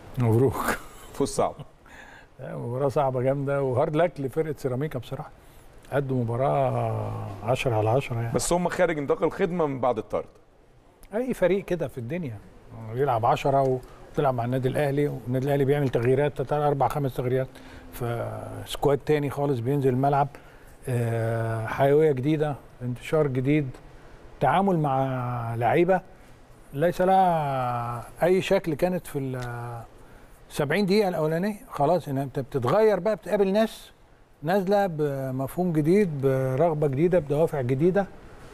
مبروك فوز صعب مباراة صعبة جامدة وهارد لك لفرقة سيراميكا بصراحة قدوا مباراة 10 على 10 يعني بس هم خارج نطاق الخدمه من بعد الطرد أي فريق كده في الدنيا بيلعب 10 وتلعب مع النادي الأهلي والنادي الأهلي بيعمل تغييرات تلات أربع خمس تغييرات فسكواد تاني خالص بينزل الملعب آه، حيوية جديدة انتشار جديد تعامل مع لعيبة ليس لها أي شكل كانت في ال 70 دقيقة الأولانية خلاص إن أنت بتتغير بقى بتقابل ناس نازلة بمفهوم جديد برغبة جديدة بدوافع جديدة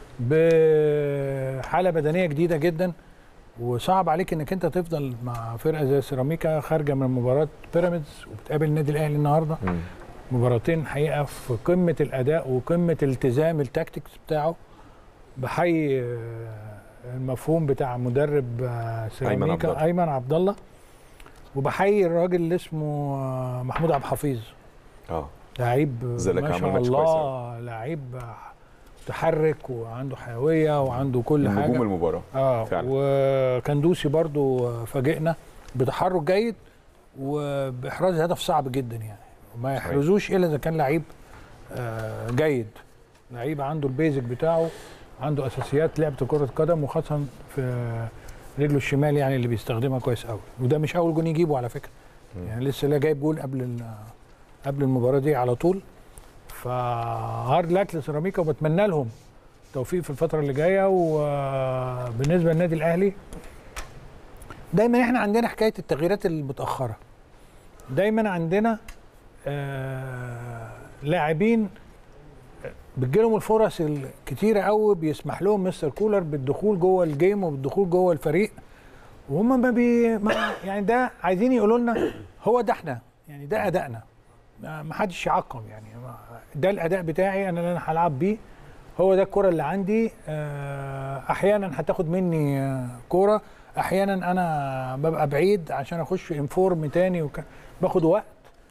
بحالة بدنية جديدة جدا وصعب عليك انك انت تفضل مع فرقه زي سيراميكا خارجه من مباراه بيراميدز وبتقابل النادي الاهلي النهارده مباراتين حقيقه في قمه الاداء وقمه التزام التاكتكس بتاعه بحي آه، المفهوم بتاع مدرب آه، عبد سيراميكا الله. ايمن عبد الله وبحيي الراجل اللي اسمه آه، محمود عبد الحفيظ اه لعيب الزمالك ما عمل شاء ماتش كويس الله لعيب متحرك وعنده حيويه وعنده كل حاجه نجوم المباراه اه فعلا. وكندوسي برضو فاجئنا بتحرك جيد وباحراز هدف صعب جدا يعني ما يحرزوش الا اذا كان لعيب آه جيد لعيب عنده البيزك بتاعه عنده اساسيات لعبه كره قدم وخاصه في رجله الشمال يعني اللي بيستخدمها كويس قوي وده مش اول جون يجيبه على فكره يعني لسه لا جايب جول قبل ال- قبل المباراه دي على طول فهارد لك لسيراميكا وبتمنى لهم توفيق في الفتره اللي جايه وبالنسبه للنادي الاهلي دايما احنا عندنا حكايه التغييرات المتاخره دايما عندنا آه لاعبين بتجيلهم الفرص الكتيره قوي بيسمح لهم مستر كولر بالدخول جوه الجيم وبالدخول جوه الفريق وهم ما بي ما يعني ده عايزين يقولوا لنا هو ده احنا يعني ده ادائنا ما ما حدش يعقم يعني ما- ده الاداء بتاعي انا اللي انا هلعب بيه هو ده الكره اللي عندي آه، احيانا هتاخد مني آه، كوره احيانا انا ببقى بعيد عشان اخش انفورم تاني وك... باخد وقت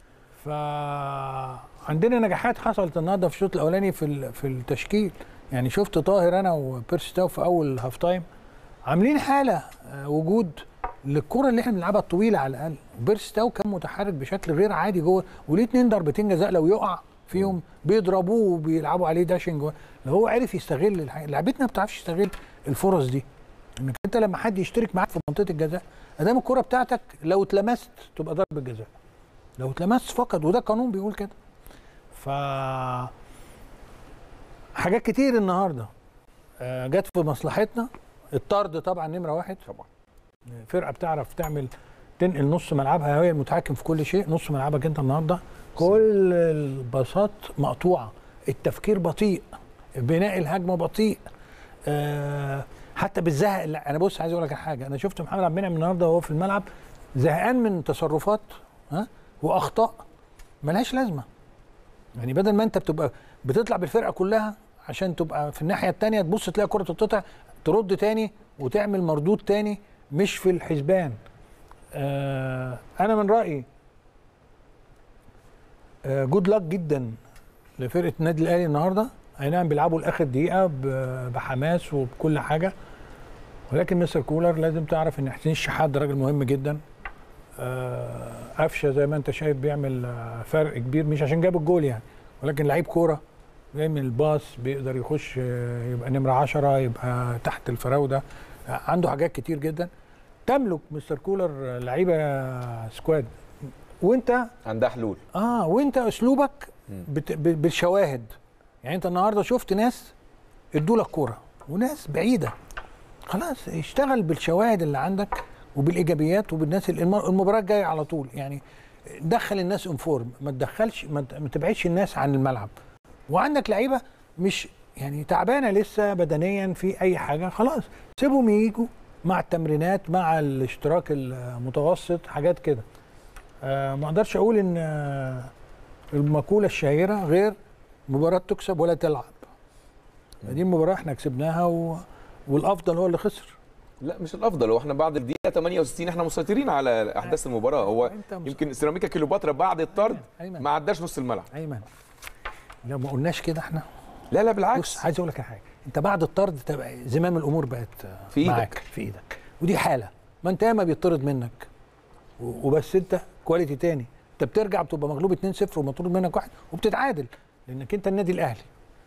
فعندنا نجاحات حصلت النهارده في الشوط الاولاني في ال- في التشكيل يعني شفت طاهر انا وبيرسي تاو في اول هاف تايم عاملين حاله آه، وجود للكره اللي احنا بنلعبها الطويله على الاقل بيرسي تاو كان متحرك بشكل غير عادي جوه وليه اتنين ضربتين جزاء لو يقع فيهم بيضربوه وبيلعبوا عليه داشنج اللي هو عرف يستغل الحاجة. لعبتنا ما بتعرفش تستغل الفرص دي انك انت لما حد يشترك معاك في منطقه الجزاء ادام الكره بتاعتك لو اتلمست تبقى ضربه جزاء لو اتلمست فقط وده قانون بيقول كده ف حاجات كتير النهارده آه، جت في مصلحتنا الطرد طبعا نمره واحد طبعا فرقه بتعرف تعمل تنقل نص ملعبها هي المتحكم في كل شيء نص ملعبك انت النهارده كل الباصات مقطوعه التفكير بطيء بناء الهجمه بطيء آه حتى بالزهق لا انا بص عايز اقول لك على حاجه انا شفت محمد عبد المنعم النهارده وهو في الملعب زهقان من تصرفات ها واخطاء ملهاش لازمه يعني بدل ما انت بتبقى بتطلع بالفرقه كلها عشان تبقى في الناحيه الثانيه تبص تلاقي كره تتقطع ترد تاني وتعمل مردود تاني مش في الحسبان آه انا من رايي آه جود لك جدا لفرقه النادي الاهلي النهارده اي نعم بيلعبوا لاخر دقيقه ب- بحماس وبكل حاجه ولكن مستر كولر لازم تعرف ان حسين الشحات ده راجل مهم جدا آه، قفشه زي ما انت شايف بيعمل آه، فرق كبير مش عشان جاب الجول يعني ولكن لعيب كوره بيعمل الباص بيقدر يخش آه، يبقى نمره 10 يبقى تحت الفراوده آه، عنده حاجات كتير جدا تملك مستر كولر آه، لعيبه آه، سكواد وانت عندها حلول اه وانت اسلوبك بت... ب- بالشواهد يعني انت النهارده شفت ناس ادوا لك كوره وناس بعيده خلاص اشتغل بالشواهد اللي عندك وبالايجابيات وبالناس اللي الم- المباراه الجايه على طول يعني دخل الناس انفورم ما تدخلش ما ت- ما تبعدش الناس عن الملعب وعندك لعيبه مش يعني تعبانه لسه بدنيا في اي حاجه خلاص سيبهم ييجوا مع التمرينات مع الاشتراك المتوسط حاجات كده آه ما اقدرش اقول ان آه المقوله الشهيره غير مباراه تكسب ولا تلعب دي المباراه احنا كسبناها و... والافضل هو اللي خسر لا مش الافضل هو احنا بعد الدقيقه 68 احنا مسيطرين على احداث المباراه هو أنت مس- يمكن سيراميكا كليوباترا بعد الطرد أيمن. ما عداش نص الملعب ايمن لو ما قلناش كده احنا لا لا بص بالعكس عايز اقول لك على حاجه انت بعد الطرد تبقى زمام الامور بقت آه، في إيدك. معاك في ايدك ودي حاله ما انت ياما بيطرد منك و- وبس انت كواليتي تاني انت بترجع بتبقى مغلوب 2-0 ومطرود منك واحد وبتتعادل لانك انت النادي الاهلي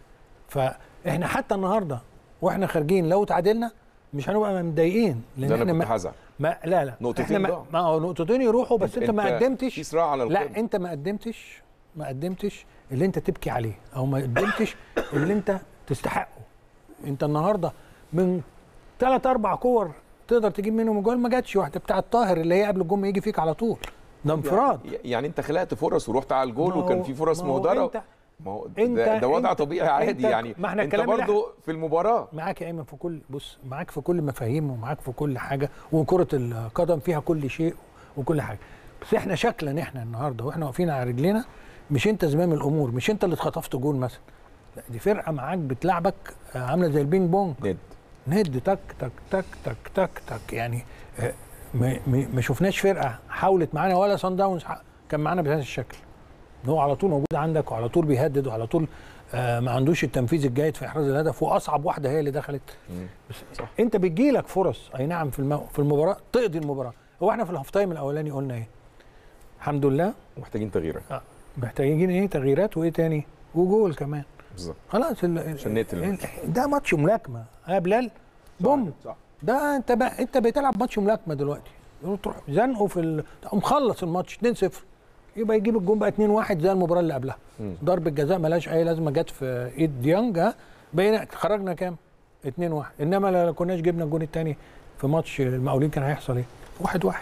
فاحنا حتى النهارده واحنا خارجين لو تعادلنا مش هنبقى متضايقين ده لان انا احنا كنت ما, هزعل ما لا لا نقطتين احنا ما, ضاعوا. ما هو نقطتين يروحوا بس انت, ما في قدمتش صراع على القمة. لا انت ما قدمتش ما قدمتش اللي انت تبكي عليه او ما قدمتش اللي انت تستحقه انت النهارده من ثلاث اربع كور تقدر تجيب منهم جول ما جاتش واحده بتاع الطاهر اللي هي قبل الجون ما يجي فيك على طول ده انفراد يعني, يعني انت خلقت فرص ورحت على الجول ما هو- وكان في فرص ما هو مهدره انت- ما هو انت- ده, ده وضع انت- طبيعي عادي انت- يعني ما احنا انت الكلام اللي برضه في المباراه معاك يا ايمن في كل بص معاك في كل مفاهيم ومعاك في كل حاجه وكره القدم فيها كل شيء وكل حاجه بس احنا شكلا احنا النهارده واحنا واقفين على رجلينا مش انت زمام الامور مش انت اللي اتخطفت جول مثلا لا دي فرقه معاك بتلعبك آه، عامله زي البينج بونج ند ند تك تك تك تك تك تك يعني آه، ما ما- ما شفناش فرقه حاولت معانا ولا صن داونز ح- كان معانا بهذا الشكل إن هو على طول موجود عندك وعلى طول بيهدد وعلى طول آه، ما عندوش التنفيذ الجيد في احراز الهدف واصعب واحده هي اللي دخلت مم. بس صح. انت بتجيلك فرص اي نعم في المو... في المباراه تقضي المباراه هو احنا في الهاف تايم الاولاني قلنا ايه الحمد لله محتاجين تغييرات محتاجين ايه تغييرات وايه تاني وجول كمان بالظبط خلاص ال... عشان نقتل ال... الماتش. ده ماتش ملاكمه يا بلال بوم صح ده انت بقى انت بتلعب ماتش ملاكمه دلوقتي تروح زنقه في ال... مخلص الماتش 2-0 يبقى يجيب الجون بقى 2-1 زي المباراه اللي قبلها مم. ضربه جزاء ملهاش اي لازمه جت في ايد ديانج ها بقينا خرجنا كام 2-1 انما لو كناش جبنا الجون الثاني في ماتش المقاولين كان هيحصل ايه 1-1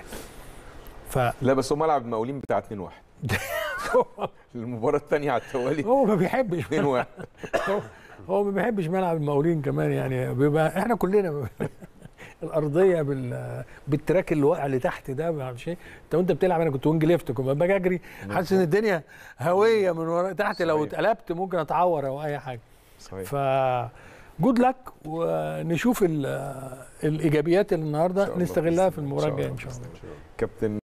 ف لا بس هو ملعب المقاولين بتاع 2 1 المباراه الثانيه على التوالي هو ما بيحبش 2 1 هو- هو ما بيحبش ملعب المقاولين كمان يعني بيبقى احنا كلنا الارضيه بال بالتراك اللي واقع لتحت ده ما اعرفش ايه انت وانت بتلعب انا كنت وينج ليفت كنت باجي اجري حاسس ان الدنيا هويه من ورا تحت لو صحيح. اتقلبت ممكن اتعور او اي حاجه صحيح ف جود لك ونشوف ال- الايجابيات اللي إن النهارده شاء الله نستغلها بإذن في الله. المباراه إن شاء الجايه الله ان شاء الله كابتن